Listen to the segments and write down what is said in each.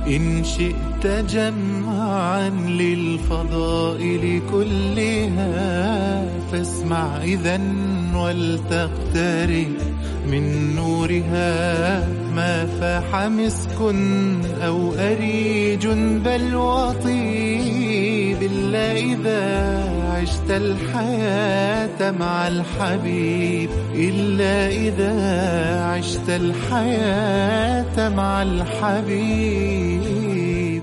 إن شئت جمعا للفضائل كلها فاسمع إذا ولتقترب من نورها ما فاح مسك أو أريج بل وطيب إلا إذا عشت الحياة مع الحبيب إلا إذا عشت الحياة مع الحبيب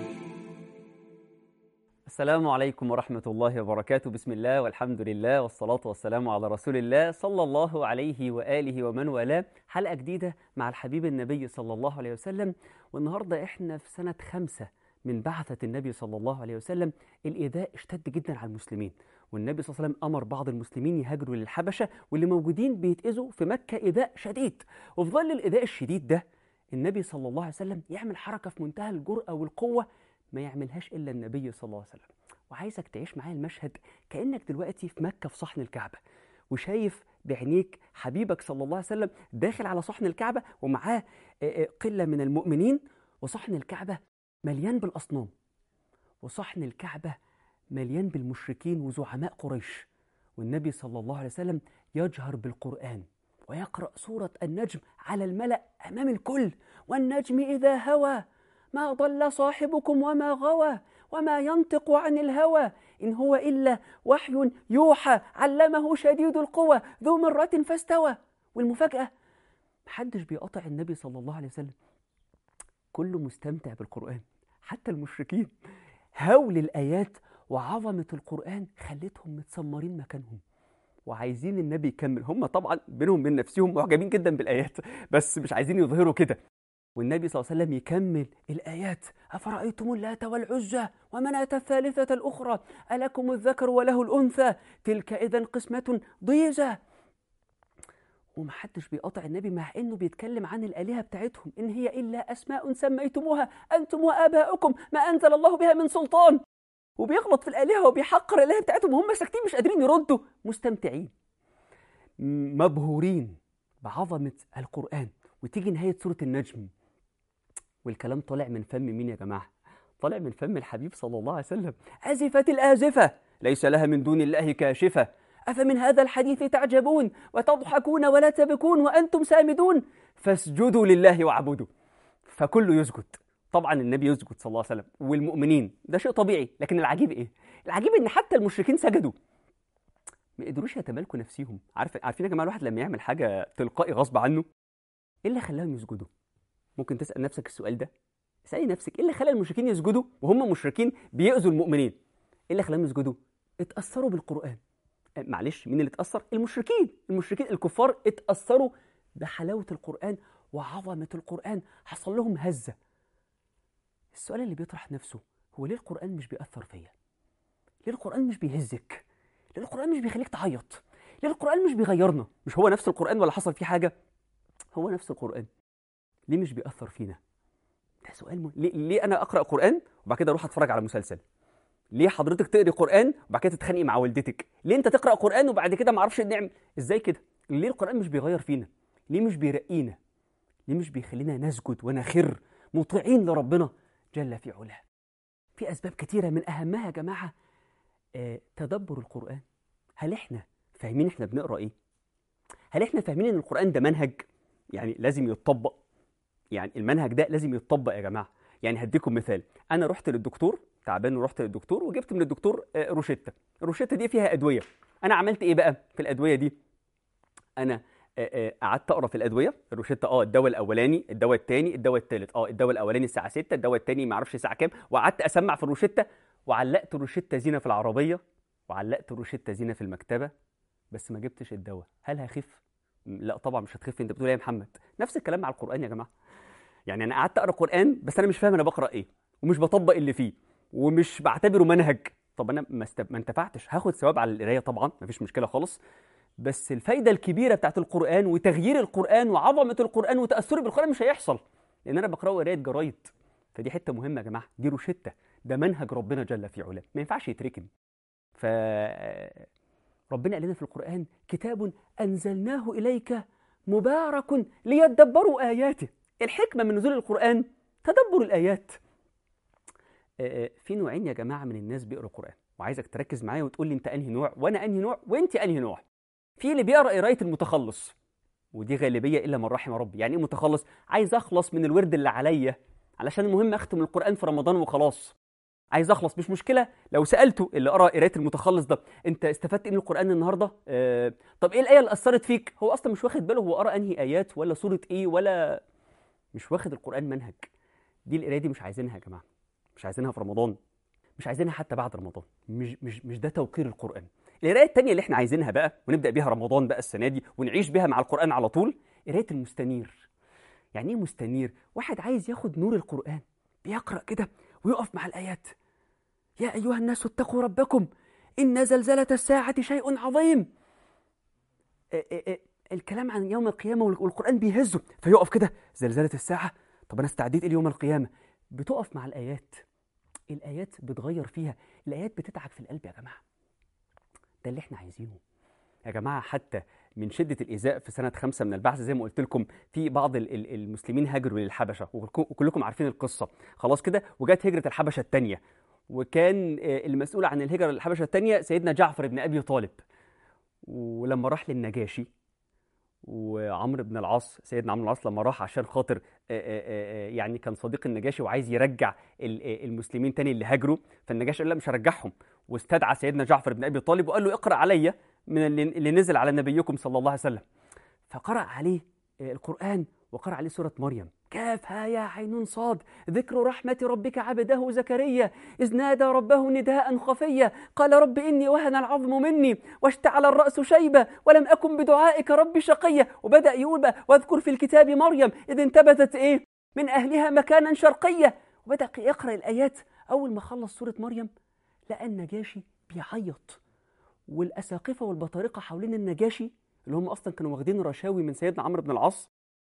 السلام عليكم ورحمة الله وبركاته بسم الله والحمد لله والصلاة والسلام على رسول الله صلى الله عليه وآله ومن والاه حلقة جديدة مع الحبيب النبي صلى الله عليه وسلم والنهاردة احنا في سنة خمسة من بعثة النبي صلى الله عليه وسلم الإيذاء اشتد جدا على المسلمين والنبي صلى الله عليه وسلم أمر بعض المسلمين يهاجروا للحبشة واللي موجودين بيتأذوا في مكة إيذاء شديد وفي ظل الإيذاء الشديد ده النبي صلى الله عليه وسلم يعمل حركة في منتهى الجرأة والقوة ما يعملهاش إلا النبي صلى الله عليه وسلم وعايزك تعيش معايا المشهد كأنك دلوقتي في مكة في صحن الكعبة وشايف بعينيك حبيبك صلى الله عليه وسلم داخل على صحن الكعبة ومعاه قلة من المؤمنين وصحن الكعبة مليان بالأصنام وصحن الكعبة مليان بالمشركين وزعماء قريش والنبي صلى الله عليه وسلم يجهر بالقرآن ويقرأ سورة النجم على الملأ أمام الكل والنجم إذا هوى ما ضل صاحبكم وما غوى وما ينطق عن الهوى إن هو إلا وحي يوحى علمه شديد القوى ذو مرة فاستوى والمفاجأة محدش بيقطع النبي صلى الله عليه وسلم كله مستمتع بالقرآن حتى المشركين هول الآيات وعظمة القرآن خلتهم متسمرين مكانهم وعايزين النبي يكمل هم طبعا بينهم من نفسهم معجبين جدا بالآيات بس مش عايزين يظهروا كده والنبي صلى الله عليه وسلم يكمل الآيات أفرأيتم اللات والعزى ومناة الثالثة الأخرى ألكم الذكر وله الأنثى تلك إذا قسمة ضيزى ومحدش بيقاطع النبي مع انه بيتكلم عن الالهه بتاعتهم ان هي الا اسماء سميتموها انتم واباؤكم ما انزل الله بها من سلطان وبيغلط في الالهه وبيحقر الالهه بتاعتهم وهم ساكتين مش قادرين يردوا مستمتعين مبهورين بعظمه القران وتيجي نهايه سوره النجم والكلام طالع من فم مين يا جماعه طالع من فم الحبيب صلى الله عليه وسلم ازفت الازفه ليس لها من دون الله كاشفه أفمن هذا الحديث تعجبون وتضحكون ولا تبكون وأنتم سامدون فاسجدوا لله واعبدوا فكله يسجد طبعا النبي يسجد صلى الله عليه وسلم والمؤمنين ده شيء طبيعي لكن العجيب ايه العجيب ان حتى المشركين سجدوا ما قدروش يتمالكوا نفسهم عارف عارفين يا جماعه الواحد لما يعمل حاجه تلقائي غصب عنه ايه اللي خلاهم يسجدوا ممكن تسال نفسك السؤال ده اسالي نفسك ايه اللي خلى المشركين يسجدوا وهم مشركين بيأذوا المؤمنين ايه اللي خلاهم يسجدوا اتأثروا بالقرآن معلش مين اللي اتأثر؟ المشركين المشركين الكفار اتأثروا بحلاوة القرآن وعظمة القرآن حصل لهم هزة السؤال اللي بيطرح نفسه هو ليه القرآن مش بيأثر فيا؟ ليه القرآن مش بيهزك؟ ليه القرآن مش بيخليك تعيط؟ ليه القرآن مش بيغيرنا؟ مش هو نفس القرآن ولا حصل فيه حاجة؟ هو نفس القرآن ليه مش بيأثر فينا؟ ده سؤال مهم ليه, ليه أنا أقرأ قرآن وبعد كده أروح أتفرج على مسلسل؟ ليه حضرتك تقري قران وبعد كده تتخانقي مع والدتك ليه انت تقرا قران وبعد كده ما اعرفش نعمل ازاي كده ليه القران مش بيغير فينا ليه مش بيرقينا ليه مش بيخلينا نسجد ونخر مطيعين لربنا جل في علاه في اسباب كتيره من اهمها يا جماعه آه تدبر القران هل احنا فاهمين احنا بنقرا ايه هل احنا فاهمين ان القران ده منهج يعني لازم يتطبق يعني المنهج ده لازم يتطبق يا جماعه يعني هديكم مثال انا رحت للدكتور تعبان ورحت للدكتور وجبت من الدكتور روشته الروشته دي فيها ادويه انا عملت ايه بقى في الادويه دي انا قعدت اقرا في الادويه الروشته اه الدواء الاولاني الدواء الثاني الدواء الثالث اه الدواء الاولاني الساعه 6 الدواء الثاني ما اعرفش الساعه كام وقعدت اسمع في الروشته وعلقت الروشته زينه في العربيه وعلقت الروشته زينه في المكتبه بس ما جبتش الدواء هل هخف لا طبعا مش هتخف انت بتقول ايه يا محمد نفس الكلام مع القران يا جماعه يعني انا قعدت اقرا قران بس انا مش فاهم انا بقرا ايه ومش بطبق اللي فيه ومش بعتبره منهج طب انا ما, استب... ما انتفعتش هاخد ثواب على القرايه طبعا مفيش مشكله خالص بس الفايده الكبيره بتاعت القران وتغيير القران وعظمه القران وتاثري بالقران مش هيحصل لان انا بقراه قرايه جرايد فدي حته مهمه يا جماعه دي روشته ده منهج ربنا جل في علاه ما ينفعش يتركن ف ربنا قال لنا في القران كتاب انزلناه اليك مبارك ليدبروا اياته الحكمه من نزول القران تدبر الايات آه، آه، في نوعين يا جماعه من الناس بيقروا القران وعايزك تركز معايا وتقول لي انت انهي نوع وانا انهي نوع وانت انهي نوع في اللي بيقرا قرايه المتخلص ودي غالبيه الا من رحم ربي يعني ايه متخلص عايز اخلص من الورد اللي عليا علشان المهم اختم القران في رمضان وخلاص عايز اخلص مش مشكله لو سالته اللي قرا قرايه المتخلص ده انت استفدت ايه من القران النهارده آه طب ايه الايه اللي اثرت فيك هو اصلا مش واخد باله هو قرا انهي ايات ولا سوره ايه ولا مش واخد القران منهج دي القرايه دي مش عايزينها يا جماعه مش عايزينها في رمضان مش عايزينها حتى بعد رمضان مش مش مش ده توقير القران القرايه التانية اللي احنا عايزينها بقى ونبدا بيها رمضان بقى السنه دي ونعيش بيها مع القران على طول قرايه المستنير يعني ايه مستنير واحد عايز ياخد نور القران بيقرا كده ويقف مع الايات يا ايها الناس اتقوا ربكم ان زلزله الساعه شيء عظيم إيه إيه إيه الكلام عن يوم القيامه والقران بيهزه فيقف كده زلزله الساعه طب انا استعديت ايه ليوم القيامه بتقف مع الايات الايات بتغير فيها الايات بتتعب في القلب يا جماعه ده اللي احنا عايزينه يا جماعه حتى من شده الايذاء في سنه خمسة من البعث زي ما قلت لكم في بعض ال- ال- المسلمين هاجروا للحبشه وكلكم- وكلكم عارفين القصه خلاص كده وجت هجره الحبشه الثانيه وكان آه، المسؤول عن الهجره للحبشه الثانيه سيدنا جعفر بن ابي طالب ولما راح للنجاشي وعمرو بن العاص سيدنا عمرو بن العاص لما راح عشان خاطر آه، آه، آه، يعني كان صديق النجاشي وعايز يرجع ال- آه، المسلمين تاني اللي هاجروا فالنجاشي قال لا مش هرجعهم واستدعى سيدنا جعفر بن ابي طالب وقال له اقرا عليا من اللي اللي نزل على نبيكم صلى الله عليه وسلم فقرأ عليه آه، القرآن وقرأ عليه سورة مريم كافها يا عين صاد ذكر رحمة ربك عبده زكريا إذ نادى ربه نداء خفيا قال رب إني وهن العظم مني واشتعل الرأس شيبة ولم أكن بدعائك رب شقيا وبدأ يقول بقى واذكر في الكتاب مريم إذ انتبذت إيه من أهلها مكانا شرقيا وبدأ يقرأ الآيات أول ما خلص سورة مريم لقى النجاشي بيعيط والأساقفة والبطارقة حوالين النجاشي اللي هم أصلا كانوا واخدين رشاوي من سيدنا عمرو بن العاص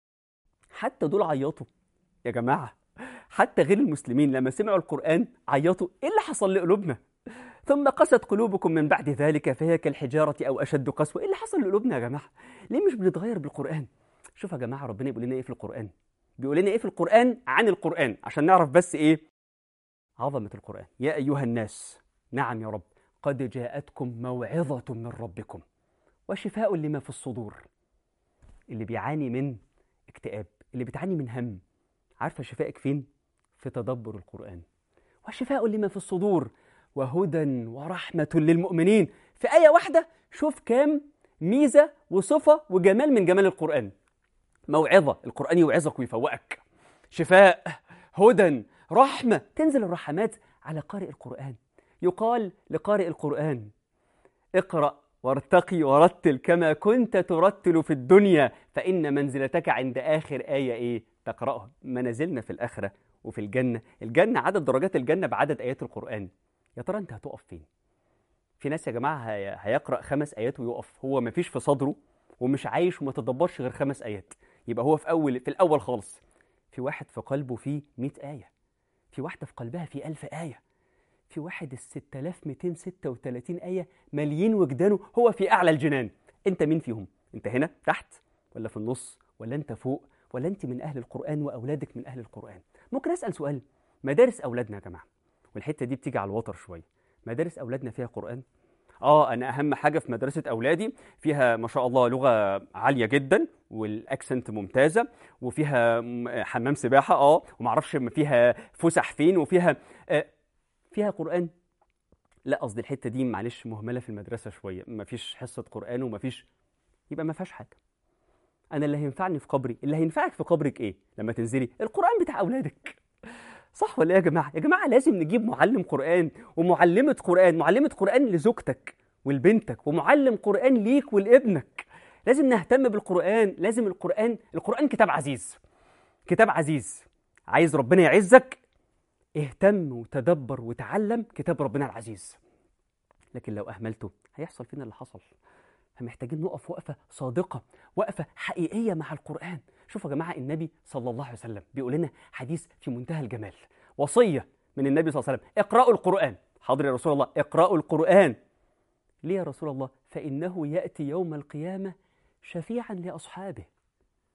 حتى دول عيطوا يا جماعة حتى غير المسلمين لما سمعوا القرآن عيطوا إيه اللي حصل لقلوبنا ثم قست قلوبكم من بعد ذلك فهي كالحجارة أو أشد قسوة إيه اللي حصل لقلوبنا يا جماعة ليه مش بنتغير بالقرآن شوف يا جماعة ربنا بيقول لنا إيه في القرآن بيقول لنا إيه في القرآن عن القرآن عشان نعرف بس إيه عظمة القرآن يا أيها الناس نعم يا رب قد جاءتكم موعظة من ربكم وشفاء لما في الصدور اللي بيعاني من اكتئاب اللي بتعاني من هم عارفة شفائك فين؟ في تدبر القرآن وشفاء لما في الصدور وهدى ورحمة للمؤمنين في آية واحدة شوف كام ميزة وصفة وجمال من جمال القرآن موعظة القرآن يوعظك ويفوقك شفاء هدى رحمة تنزل الرحمات على قارئ القرآن يقال لقارئ القرآن اقرأ وارتقي ورتل كما كنت ترتل في الدنيا فإن منزلتك عند آخر آية إيه تقرأها منازلنا في الآخرة وفي الجنة الجنة عدد درجات الجنة بعدد آيات القرآن يا ترى أنت هتقف فين في ناس يا جماعة هي- هيقرأ خمس آيات ويقف هو مفيش في صدره ومش عايش وما تدبرش غير خمس آيات يبقى هو في أول في الأول خالص في واحد في قلبه فيه 100 آية في واحدة في قلبها في ألف آية في واحد ال 6236 آية مليين وجدانه هو في أعلى الجنان أنت مين فيهم؟ أنت هنا تحت ولا في النص ولا أنت فوق ولا أنت من أهل القرآن وأولادك من أهل القرآن ممكن أسأل سؤال مدارس أولادنا يا جماعة والحتة دي بتيجي على الوتر شوية مدارس أولادنا فيها قرآن اه انا اهم حاجه في مدرسه اولادي فيها ما شاء الله لغه عاليه جدا والاكسنت ممتازه وفيها م- حمام سباحه اه ومعرفش ما فيها فسح فين وفيها آه فيها قران لا قصدي الحته دي معلش مهمله في المدرسه شويه ما فيش حصه قران وما فيش يبقى ما فيهاش حاجه انا اللي هينفعني في قبري اللي هينفعك في قبرك ايه لما تنزلي القران بتاع اولادك صح ولا إيه يا جماعه يا جماعه لازم نجيب معلم قران ومعلمه قران معلمه قران لزوجتك ولبنتك ومعلم قران ليك ولابنك لازم نهتم بالقران لازم القران القران كتاب عزيز كتاب عزيز عايز ربنا يعزك اهتم وتدبر وتعلم كتاب ربنا العزيز لكن لو اهملته هيحصل فينا اللي حصل فمحتاجين نقف وقفه صادقه وقفه حقيقيه مع القران شوفوا يا جماعه النبي صلى الله عليه وسلم بيقول لنا حديث في منتهى الجمال وصيه من النبي صلى الله عليه وسلم اقرأوا القرآن حاضر يا رسول الله اقرأوا القرآن ليه يا رسول الله فإنه يأتي يوم القيامة شفيعا لأصحابه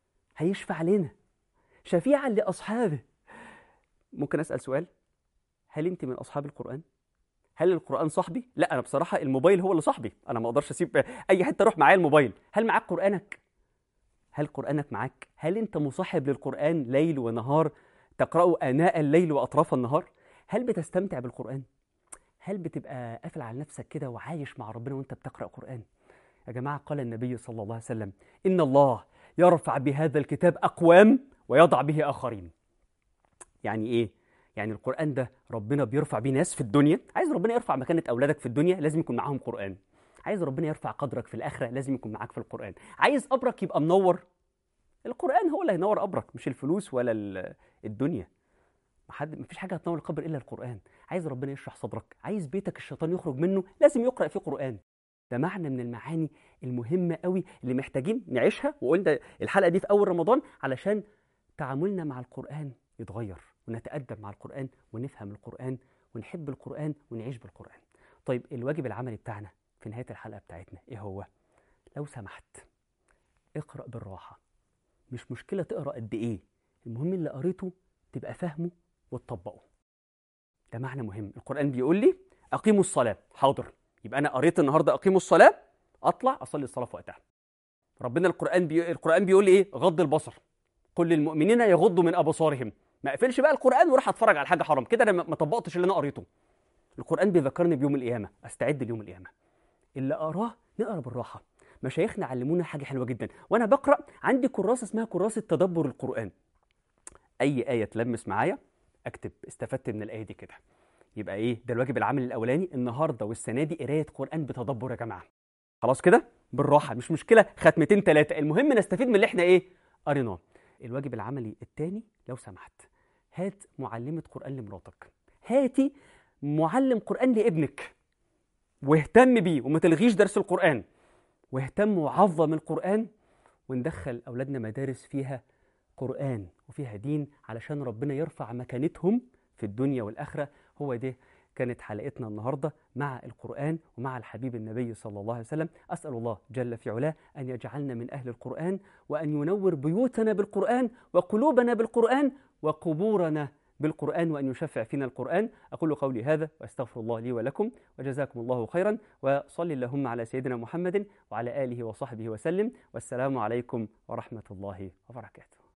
هيشفع لنا شفيعا لأصحابه ممكن أسأل سؤال هل انت من اصحاب القران هل القران صاحبي لا انا بصراحه الموبايل هو اللي صاحبي انا ما اقدرش اسيب اي حته اروح معايا الموبايل هل معاك قرانك هل قرانك معاك هل انت مصاحب للقران ليل ونهار تقراه اناء الليل واطراف النهار هل بتستمتع بالقران هل بتبقى قافل على نفسك كده وعايش مع ربنا وانت بتقرا قران يا جماعه قال النبي صلى الله عليه وسلم ان الله يرفع بهذا الكتاب اقوام ويضع به اخرين يعني ايه يعني القرآن ده ربنا بيرفع بيه ناس في الدنيا عايز ربنا يرفع مكانة أولادك في الدنيا لازم يكون معاهم قرآن عايز ربنا يرفع قدرك في الآخرة لازم يكون معاك في القرآن عايز قبرك يبقى منور القرآن هو اللي هينور قبرك مش الفلوس ولا ال- الدنيا محد مفيش حاجة هتنور القبر إلا القرآن عايز ربنا يشرح صدرك عايز بيتك الشيطان يخرج منه لازم يقرأ فيه قرآن ده معنى من المعاني المهمة قوي اللي محتاجين نعيشها وقلنا الحلقة دي في أول رمضان علشان تعاملنا مع القرآن يتغير ونتأدب مع القرآن ونفهم القرآن ونحب القرآن ونعيش بالقرآن طيب الواجب العملي بتاعنا في نهاية الحلقة بتاعتنا إيه هو؟ لو سمحت اقرأ بالراحة مش مشكلة تقرأ قد إيه المهم اللي قريته تبقى فاهمه وتطبقه ده معنى مهم القرآن بيقول لي أقيموا الصلاة حاضر يبقى أنا قريت النهاردة أقيموا الصلاة أطلع أصلي الصلاة في وقتها ربنا القرآن بي... القرآن بيقول لي إيه غض البصر قل للمؤمنين يغضوا من أبصارهم ما اقفلش بقى القرآن واروح اتفرج على حاجة حرام كده انا ما ما طبقتش اللي انا قريته القرآن بيذكرني بيوم القيامة استعد ليوم القيامة اللي اقراه نقرا بالراحة مشايخنا علمونا حاجة حلوة جدا وانا بقرا عندي كراسة اسمها كراسة تدبر القرآن اي آية تلمس معايا اكتب استفدت من الآية دي كده يبقى ايه ده الواجب العملي الاولاني النهارده والسنه دي قرايه قران بتدبر يا جماعه خلاص كده بالراحه مش مشكله ختمتين ثلاثه المهم نستفيد من اللي احنا ايه قريناه الواجب العملي الثاني لو سمحت هات معلمه قران لمراتك هاتي معلم قران لابنك واهتم بيه وما تلغيش درس القران واهتم وعظم القران وندخل اولادنا مدارس فيها قران وفيها دين علشان ربنا يرفع مكانتهم في الدنيا والاخره هو ده كانت حلقتنا النهارده مع القرآن ومع الحبيب النبي صلى الله عليه وسلم أسأل الله جل في علاه أن يجعلنا من أهل القرآن وأن ينور بيوتنا بالقرآن وقلوبنا بالقرآن وقبورنا بالقرآن وأن يشفع فينا القرآن أقول قولي هذا وأستغفر الله لي ولكم وجزاكم الله خيرا وصل اللهم على سيدنا محمد وعلى آله وصحبه وسلم والسلام عليكم ورحمة الله وبركاته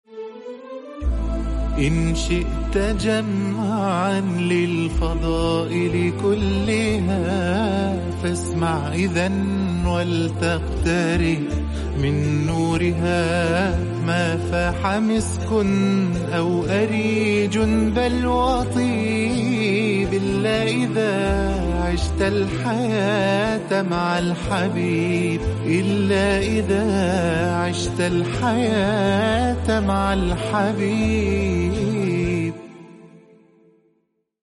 إن شئت جمعا للفضائل كلها فاسمع إذا ولتقترب من نورها ما فاح مسك أو أريج بل وطيب إلا إذا عشت الحياة مع الحبيب إلا إذا عشت الحياة مع الحبيب